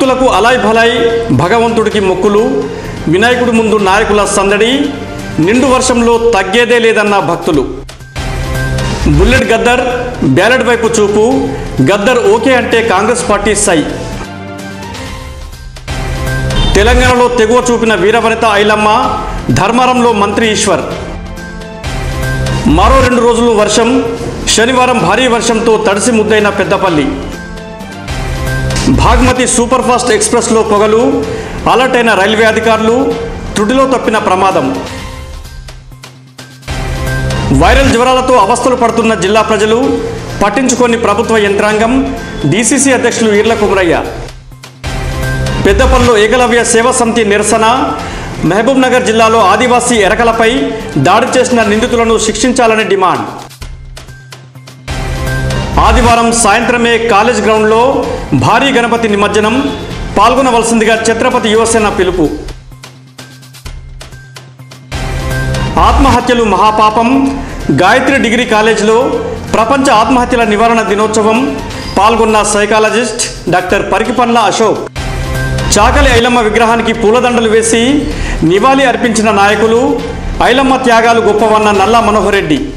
భక్తులకు అలాయ్ భలాయ్ భగవంతుడికి మొక్కులు వినాయకుడి ముందు నాయకుల సందడి నిండు వర్షంలో తగ్గేదే లేదన్న భక్తులు బుల్లెట్ గద్దర్ బ్యాలెట్ వైపు చూపు గద్దర్ ఓకే అంటే కాంగ్రెస్ పార్టీ సై తెలంగాణలో తెగువ చూపిన వీరవనిత ఐలమ్మ ధర్మారంలో మంత్రి ఈశ్వర్ మరో రెండు రోజులు వర్షం శనివారం భారీ వర్షంతో తడిసి ముద్దైన పెద్దపల్లి భాగ్మతి సూపర్ ఫాస్ట్ ఎక్స్ప్రెస్లో పొగలు అలర్ట్ అయిన రైల్వే అధికారులు త్రుటిలో తప్పిన ప్రమాదం వైరల్ జ్వరాలతో అవస్థలు పడుతున్న జిల్లా ప్రజలు పట్టించుకొని ప్రభుత్వ యంత్రాంగం డీసీసీ అధ్యక్షులు ఈర్ల కుమరయ్య పెద్దపల్లిలో ఏకలవ్య సేవా సమితి నిరసన మహబూబ్ నగర్ జిల్లాలో ఆదివాసీ ఎరకలపై దాడి చేసిన నిందితులను శిక్షించాలని డిమాండ్ ఆదివారం సాయంత్రమే కాలేజ్ గ్రౌండ్లో భారీ గణపతి నిమజ్జనం పాల్గొనవలసిందిగా ఛత్రపతి యువసేన పిలుపు ఆత్మహత్యలు మహాపాపం గాయత్రి డిగ్రీ కాలేజీలో ప్రపంచ ఆత్మహత్యల నివారణ దినోత్సవం పాల్గొన్న సైకాలజిస్ట్ డాక్టర్ పరికిపండ్ల అశోక్ చాకలి ఐలమ్మ విగ్రహానికి పూలదండలు వేసి నివాళి అర్పించిన నాయకులు ఐలమ్మ త్యాగాలు గొప్పవన్న నల్లా మనోహర్ రెడ్డి